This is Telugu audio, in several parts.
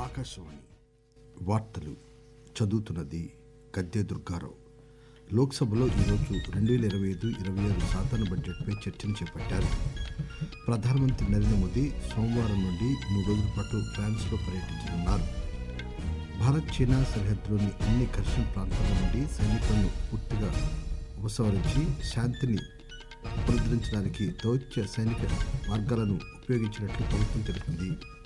ఆకాశవాణి వార్తలు చదువుతున్నది గద్దె దుర్గారావు లోక్సభలో ఈరోజు రెండు వేల ఇరవై ఐదు ఇరవై ఆరు సాధారణ బడ్జెట్పై చర్చను చేపట్టారు ప్రధానమంత్రి నరేంద్ర మోదీ సోమవారం నుండి మూడు రోజుల పాటు ఫ్రాన్స్లో పర్యటించనున్నారు భారత్ చైనా సరిహద్దులోని అన్ని ఘర్షణ ప్రాంతాల నుండి సైనికులను పూర్తిగా ఉపసంహరించి శాంతిని పునరుద్ధరించడానికి దౌత్య సైనిక మార్గాలను ఉపయోగించినట్లు ప్రభుత్వం తెలిపింది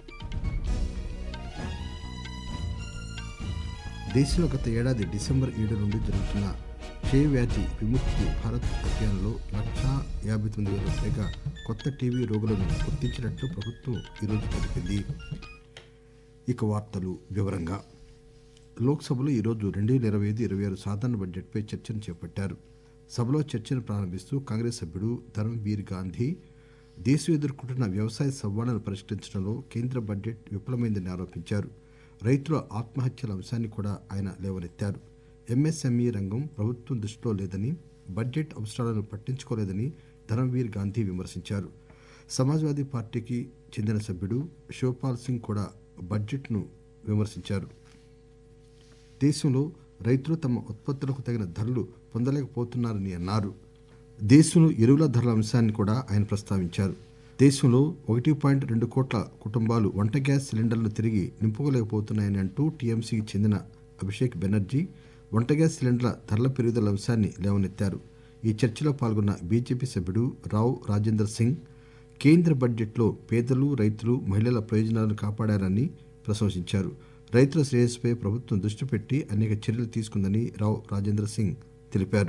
దేశంలో గత ఏడాది డిసెంబర్ ఏడు నుండి జరుగుతున్న క్షయ వ్యాధి విముక్తి భారత్ అభియాన్లో లక్షా యాభై తొమ్మిది వేల పైగా కొత్త టీవీ రోగులను గుర్తించినట్లు ప్రభుత్వం ఈరోజు తెలిపింది ఇక వార్తలు వివరంగా లోక్సభలో ఈరోజు రెండు వేల ఇరవై ఐదు ఇరవై ఆరు సాధారణ బడ్జెట్పై చర్చను చేపట్టారు సభలో చర్చను ప్రారంభిస్తూ కాంగ్రెస్ సభ్యుడు ధర్మవీర్ గాంధీ దేశం ఎదుర్కొంటున్న వ్యవసాయ సవాళ్లను పరిష్కరించడంలో కేంద్ర బడ్జెట్ విఫలమైందని ఆరోపించారు రైతుల ఆత్మహత్యల అంశాన్ని కూడా ఆయన లేవనెత్తారు ఎంఎస్ఎంఈ రంగం ప్రభుత్వం దృష్టిలో లేదని బడ్జెట్ అవసరాలను పట్టించుకోలేదని ధర్మవీర్ గాంధీ విమర్శించారు సమాజ్వాదీ పార్టీకి చెందిన సభ్యుడు శివపాల్ సింగ్ కూడా బడ్జెట్ను విమర్శించారు దేశంలో రైతులు తమ ఉత్పత్తులకు తగిన ధరలు పొందలేకపోతున్నారని అన్నారు దేశంలో ఎరువుల ధరల అంశాన్ని కూడా ఆయన ప్రస్తావించారు దేశంలో ఒకటి పాయింట్ రెండు కోట్ల కుటుంబాలు వంట గ్యాస్ సిలిండర్లను తిరిగి నింపుకోలేకపోతున్నాయని అంటూ టీఎంసీకి చెందిన అభిషేక్ బెనర్జీ వంట గ్యాస్ సిలిండర్ల ధరల పెరుగుదల అంశాన్ని లేవనెత్తారు ఈ చర్చలో పాల్గొన్న బీజేపీ సభ్యుడు రావ్ రాజేందర్ సింగ్ కేంద్ర బడ్జెట్లో పేదలు రైతులు మహిళల ప్రయోజనాలను కాపాడారని ప్రశంసించారు రైతుల శ్రేయస్సుపై ప్రభుత్వం దృష్టి పెట్టి అనేక చర్యలు తీసుకుందని రావ్ రాజేంద్ర సింగ్ తెలిపారు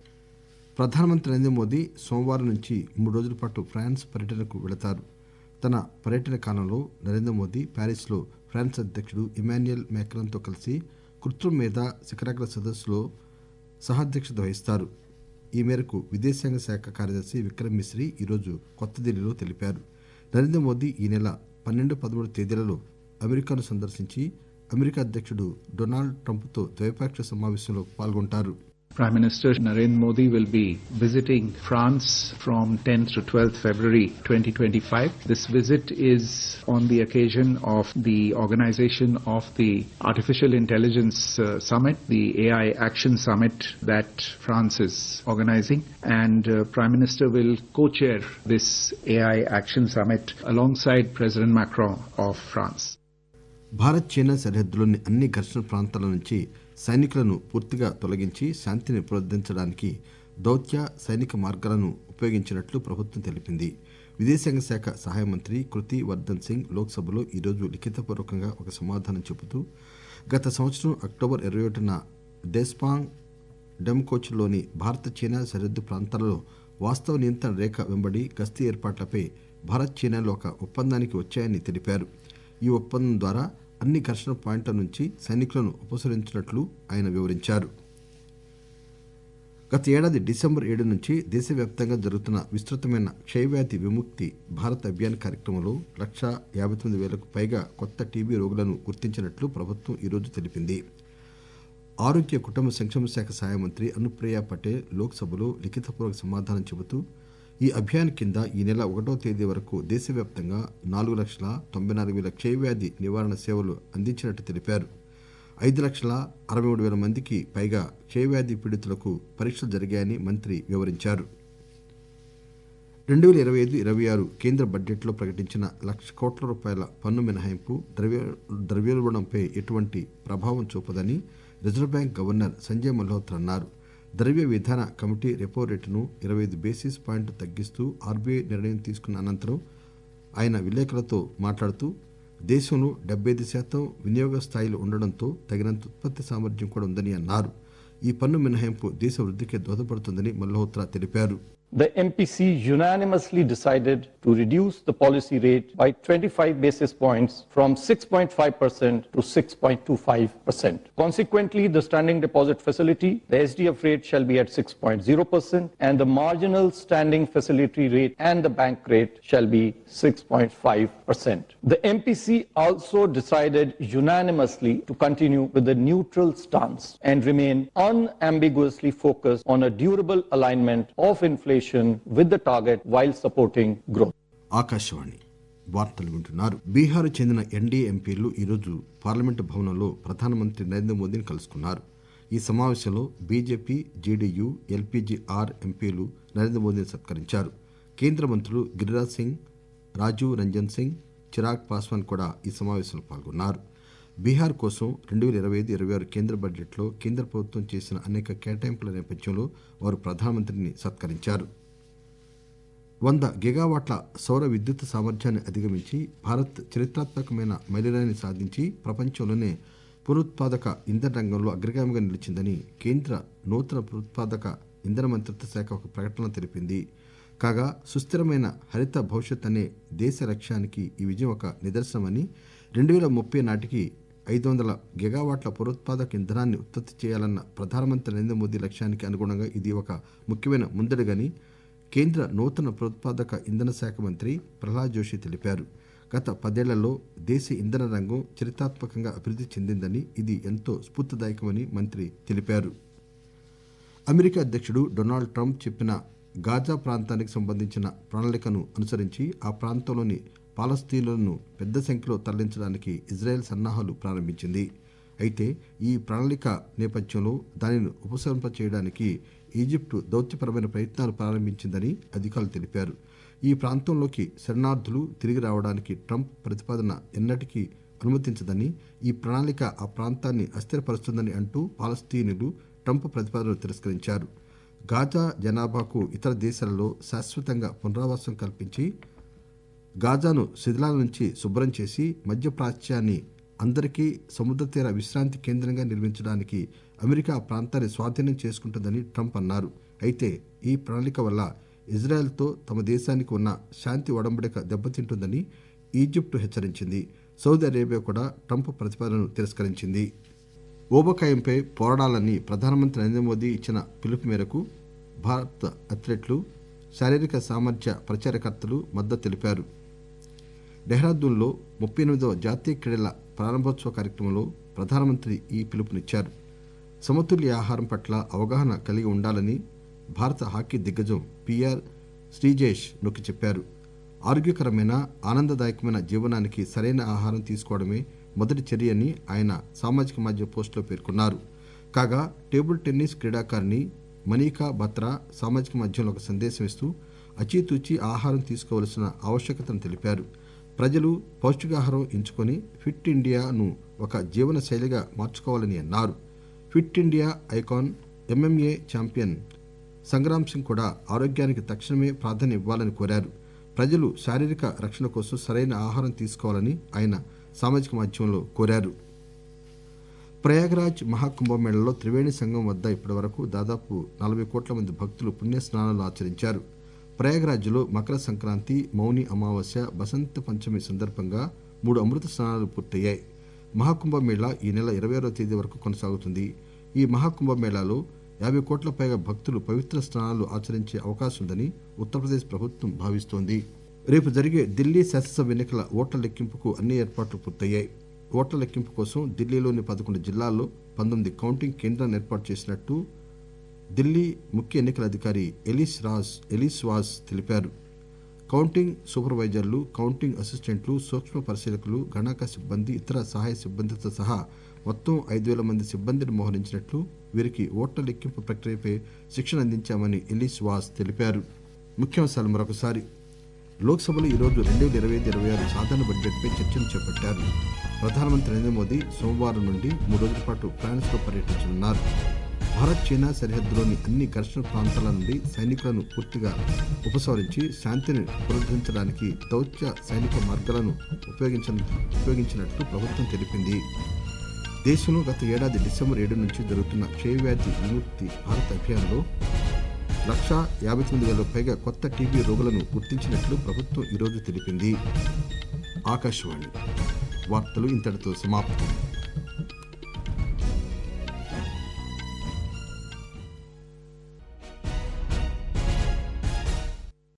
ప్రధానమంత్రి నరేంద్ర మోదీ సోమవారం నుంచి మూడు రోజుల పాటు ఫ్రాన్స్ పర్యటనకు వెళతారు తన పర్యటన కాలంలో నరేంద్ర మోదీ ప్యారిస్లో ఫ్రాన్స్ అధ్యక్షుడు ఇమాన్యుయల్ మ్యాక్రాన్తో కలిసి కృత్రిమ మీద శిఖరాగ్ర సదస్సులో సహాధ్యక్షత వహిస్తారు ఈ మేరకు విదేశాంగ శాఖ కార్యదర్శి విక్రమ్ మిశ్రీ ఈరోజు కొత్త ఢిల్లీలో తెలిపారు నరేంద్ర మోదీ ఈ నెల పన్నెండు పదమూడు తేదీలలో అమెరికాను సందర్శించి అమెరికా అధ్యక్షుడు డొనాల్డ్ ట్రంప్తో ద్వైపాక్షిక సమావేశంలో పాల్గొంటారు Prime Minister Narendra Modi will be visiting France from 10th to 12th February 2025. This visit is on the occasion of the organization of the Artificial Intelligence uh, Summit, the AI Action Summit that France is organizing. And uh, Prime Minister will co-chair this AI Action Summit alongside President Macron of France. Bharat China సరిహద్దులోని అన్ని ఘర్షణ ప్రాంతాల నుంచి సైనికులను పూర్తిగా తొలగించి శాంతిని పునరుద్ధరించడానికి దౌత్య సైనిక మార్గాలను ఉపయోగించినట్లు ప్రభుత్వం తెలిపింది విదేశాంగ శాఖ సహాయ మంత్రి కృతి వర్ధన్ సింగ్ లోక్సభలో ఈరోజు లిఖితపూర్వకంగా ఒక సమాధానం చెబుతూ గత సంవత్సరం అక్టోబర్ ఇరవై ఒకటిన డెస్పాంగ్ డెమ్కోచ్లోని భారత చైనా సరిహద్దు ప్రాంతాలలో వాస్తవ నియంత్రణ రేఖ వెంబడి గస్తీ ఏర్పాట్లపై భారత్ చైనాలో ఒక ఒప్పందానికి వచ్చాయని తెలిపారు ఈ ఒప్పందం ద్వారా అన్ని ఘర్షణ పాయింట్ల నుంచి సైనికులను ఉపసంహరించినట్లు ఆయన వివరించారు గత ఏడాది డిసెంబర్ ఏడు నుంచి దేశవ్యాప్తంగా జరుగుతున్న విస్తృతమైన క్షయవ్యాధి విముక్తి భారత్ అభియాన్ కార్యక్రమంలో లక్షా యాభై తొమ్మిది వేలకు పైగా కొత్త టీబీ రోగులను గుర్తించినట్లు ప్రభుత్వం ఈరోజు తెలిపింది ఆరోగ్య కుటుంబ సంక్షేమ శాఖ సహాయ మంత్రి అనుప్రియ పటేల్ లోక్సభలో లిఖితపూర్వక సమాధానం చెబుతూ ఈ అభియాన్ కింద ఈ నెల ఒకటో తేదీ వరకు దేశవ్యాప్తంగా నాలుగు లక్షల తొంభై నాలుగు వేల క్షయవ్యాధి నివారణ సేవలు అందించినట్టు తెలిపారు ఐదు లక్షల అరవై మూడు వేల మందికి పైగా క్షయవ్యాధి పీడితులకు పరీక్షలు జరిగాయని మంత్రి వివరించారు రెండు వేల ఇరవై ఐదు ఇరవై ఆరు కేంద్ర బడ్జెట్లో ప్రకటించిన లక్ష కోట్ల రూపాయల పన్ను మినహాయింపు ద్రవ్య ద్రవ్యోల్బణంపై ఎటువంటి ప్రభావం చూపదని Reserve Bank governor Sanjay Malhotra అన్నారు ద్రవ్య విధాన కమిటీ రెపో రేటును ఇరవై ఐదు బేసిస్ పాయింట్ తగ్గిస్తూ ఆర్బీఐ నిర్ణయం తీసుకున్న అనంతరం ఆయన విలేకరులతో మాట్లాడుతూ దేశంలో డెబ్బై ఐదు శాతం వినియోగ స్థాయిలు ఉండడంతో తగినంత ఉత్పత్తి సామర్థ్యం కూడా ఉందని అన్నారు ఈ పన్ను మినహాయింపు దేశ వృద్ధికి దోహదపడుతుందని మల్హోత్రా తెలిపారు The MPC unanimously decided to reduce the policy rate by 25 basis points from 6.5% to 6.25%. Consequently, the standing deposit facility, the SDF rate shall be at 6.0% and the marginal standing facility rate and the bank rate shall be 6.5%. The MPC also decided unanimously to continue with the neutral stance and remain unambiguously focused on a durable alignment of inflation with the target while supporting growth. Akashvani వార్తలు వింటున్నారు బీహార్ చెందిన ఎన్డీఏ ఎంపీలు ఈరోజు పార్లమెంటు భవనంలో ప్రధానమంత్రి నరేంద్ర మోదీని కలుసుకున్నారు ఈ సమావేశంలో బీజేపీ జేడీయూ ఎల్పీజీ ఆర్ ఎంపీలు నరేంద్ర మోదీని సత్కరించారు కేంద్ర మంత్రులు గిరిరాజ్ సింగ్ రాజీవ్ రంజన్ సింగ్ చిరాగ్ పాస్వాన్ కూడా ఈ సమావేశంలో పాల్గొన్నారు బీహార్ కోసం రెండు వేల ఇరవై ఐదు ఇరవై ఆరు కేంద్ర బడ్జెట్లో కేంద్ర ప్రభుత్వం చేసిన అనేక కేటాయింపుల నేపథ్యంలో వారు ప్రధానమంత్రిని సత్కరించారు వంద గిగావాట్ల సౌర విద్యుత్ సామర్థ్యాన్ని అధిగమించి భారత్ చరిత్రాత్మకమైన మైలురాయిని సాధించి ప్రపంచంలోనే పునరుత్పాదక ఇంధన రంగంలో అగ్రగామిగా నిలిచిందని కేంద్ర నూతన పునరుత్పాదక ఇంధన మంత్రిత్వ శాఖ ఒక ప్రకటనలో తెలిపింది కాగా సుస్థిరమైన హరిత భవిష్యత్ అనే దేశ లక్ష్యానికి ఈ విజయం ఒక నిదర్శనమని రెండు వేల ముప్పై నాటికి ఐదు వందల గిగావాట్ల పునరుత్పాదక ఇంధనాన్ని ఉత్పత్తి చేయాలన్న ప్రధానమంత్రి నరేంద్ర మోదీ లక్ష్యానికి అనుగుణంగా ఇది ఒక ముఖ్యమైన ముందడుగని కేంద్ర నూతన పునరుత్పాదక ఇంధన శాఖ మంత్రి ప్రహ్లాద్ జోషి తెలిపారు గత పదేళ్లలో దేశ ఇంధన రంగం చరిత్రాత్మకంగా అభివృద్ధి చెందిందని ఇది ఎంతో స్ఫూర్తిదాయకమని మంత్రి తెలిపారు అమెరికా అధ్యక్షుడు డొనాల్డ్ ట్రంప్ చెప్పిన గాజా ప్రాంతానికి సంబంధించిన ప్రణాళికను అనుసరించి ఆ ప్రాంతంలోని పాలస్తీనులను పెద్ద సంఖ్యలో తరలించడానికి ఇజ్రాయెల్ సన్నాహాలు ప్రారంభించింది అయితే ఈ ప్రణాళిక నేపథ్యంలో దానిని ఉపసంహరింప చేయడానికి ఈజిప్టు దౌత్యపరమైన ప్రయత్నాలు ప్రారంభించిందని అధికారులు తెలిపారు ఈ ప్రాంతంలోకి శరణార్థులు తిరిగి రావడానికి ట్రంప్ ప్రతిపాదన ఎన్నటికీ అనుమతించదని ఈ ప్రణాళిక ఆ ప్రాంతాన్ని అస్థిరపరుస్తుందని అంటూ పాలస్తీనులు ట్రంప్ ప్రతిపాదనను తిరస్కరించారు గాజా జనాభాకు ఇతర దేశాలలో శాశ్వతంగా పునరావాసం కల్పించి గాజాను శిథిలాల నుంచి శుభ్రం చేసి మధ్యప్రాచ్యాన్ని అందరికీ సముద్ర తీర విశ్రాంతి కేంద్రంగా నిర్మించడానికి అమెరికా ఆ ప్రాంతాన్ని స్వాధీనం చేసుకుంటుందని ట్రంప్ అన్నారు అయితే ఈ ప్రణాళిక వల్ల ఇజ్రాయెల్తో తమ దేశానికి ఉన్న శాంతి ఒడంబడిక దెబ్బతింటుందని ఈజిప్టు హెచ్చరించింది సౌదీ అరేబియా కూడా ట్రంప్ ప్రతిపాదనను తిరస్కరించింది ఊబకాయంపై పోరాడాలని ప్రధానమంత్రి నరేంద్ర మోదీ ఇచ్చిన పిలుపు మేరకు భారత అథ్లెట్లు శారీరక సామర్థ్య ప్రచారకర్తలు మద్దతు తెలిపారు డెహ్రాదూన్లో ముప్పై ఎనిమిదవ జాతీయ క్రీడల ప్రారంభోత్సవ కార్యక్రమంలో ప్రధానమంత్రి ఈ పిలుపునిచ్చారు సమతుల్య ఆహారం పట్ల అవగాహన కలిగి ఉండాలని భారత హాకీ దిగ్గజం పిఆర్ శ్రీజేష్ నొక్కి చెప్పారు ఆరోగ్యకరమైన ఆనందదాయకమైన జీవనానికి సరైన ఆహారం తీసుకోవడమే మొదటి చర్య అని ఆయన సామాజిక మాధ్యమ పోస్టులో పేర్కొన్నారు కాగా టేబుల్ టెన్నిస్ క్రీడాకారిణి మనీకా బత్రా సామాజిక మాధ్యమంలో ఒక సందేశం ఇస్తూ అచీతూచి ఆహారం తీసుకోవలసిన ఆవశ్యకతను తెలిపారు ప్రజలు పౌష్టికాహారం ఎంచుకొని ఫిట్ ఇండియాను ఒక జీవన శైలిగా మార్చుకోవాలని అన్నారు Fit India icon MMA champion Sangram Singh కూడా ఆరోగ్యానికి తక్షణమే ప్రాధాన్యం ఇవ్వాలని కోరారు ప్రజలు శారీరక రక్షణ కోసం సరైన ఆహారం తీసుకోవాలని ఆయన సామాజిక మాధ్యమంలో కోరారు ప్రయాగరాజ్ మహాకుంభమేళలో త్రివేణి సంఘం వద్ద ఇప్పటివరకు దాదాపు నలభై కోట్ల మంది భక్తులు పుణ్యస్నానాలు ఆచరించారు ప్రయాగరాజ్లో మకర సంక్రాంతి మౌని అమావాస్య బసంత పంచమి సందర్భంగా మూడు అమృత స్నానాలు పూర్తయ్యాయి మహాకుంభమేళా ఈ నెల ఇరవై ఆరో తేదీ వరకు కొనసాగుతుంది ఈ మహాకుంభమేళాలో యాభై కోట్ల పైగా భక్తులు పవిత్ర స్నానాలు ఆచరించే అవకాశం ఉందని ఉత్తరప్రదేశ్ ప్రభుత్వం భావిస్తోంది రేపు జరిగే ఢిల్లీ శాసనసభ ఎన్నికల ఓట్ల లెక్కింపుకు అన్ని ఏర్పాట్లు పూర్తయ్యాయి ఓట్ల లెక్కింపు కోసం ఢిల్లీలోని పదకొండు జిల్లాల్లో పంతొమ్మిది కౌంటింగ్ కేంద్రాలను ఏర్పాటు చేసినట్టు ఢిల్లీ ముఖ్య ఎన్నికల అధికారి ఎలీస్ రాజ్ ఎలీస్ వాజ్ తెలిపారు కౌంటింగ్ సూపర్వైజర్లు కౌంటింగ్ అసిస్టెంట్లు సూక్ష్మ పరిశీలకులు గణాంక సిబ్బంది ఇతర సహాయ సిబ్బందితో సహా మొత్తం ఐదు వేల మంది సిబ్బందిని మోహరించినట్లు వీరికి ఓట్ల లెక్కింపు ప్రక్రియపై శిక్షణ అందించామని ఎలీస్ వాస్ తెలిపారు ముఖ్యాంశాలు మరొకసారి లోక్సభలో ఈరోజు రెండు వేల ఇరవై ఐదు ఇరవై ఆరు సాధారణ బడ్జెట్పై చర్చను చేపట్టారు ప్రధానమంత్రి నరేంద్ర మోదీ సోమవారం నుండి మూడు రోజుల పాటు ఫ్రాన్స్లో పర్యటించనున్నారు భారత్ చైనా సరిహద్దులోని అన్ని ఘర్షణ ప్రాంతాల నుండి సైనికులను పూర్తిగా ఉపసంహరించి శాంతిని పునరుద్ధరించడానికి దౌత్య సైనిక మార్గాలను ఉపయోగించ ఉపయోగించినట్లు ప్రభుత్వం తెలిపింది దేశంలో గత ఏడాది డిసెంబర్ ఏడు నుంచి జరుగుతున్న క్షయవ్యాధి విముక్తి భారత్ అభియాన్లో లక్షా యాభై తొమ్మిది వేల పైగా కొత్త టీబీ రోగులను గుర్తించినట్లు ప్రభుత్వం ఈరోజు తెలిపింది ఆకాశవాణి వార్తలు ఇంతటితో సమాప్తం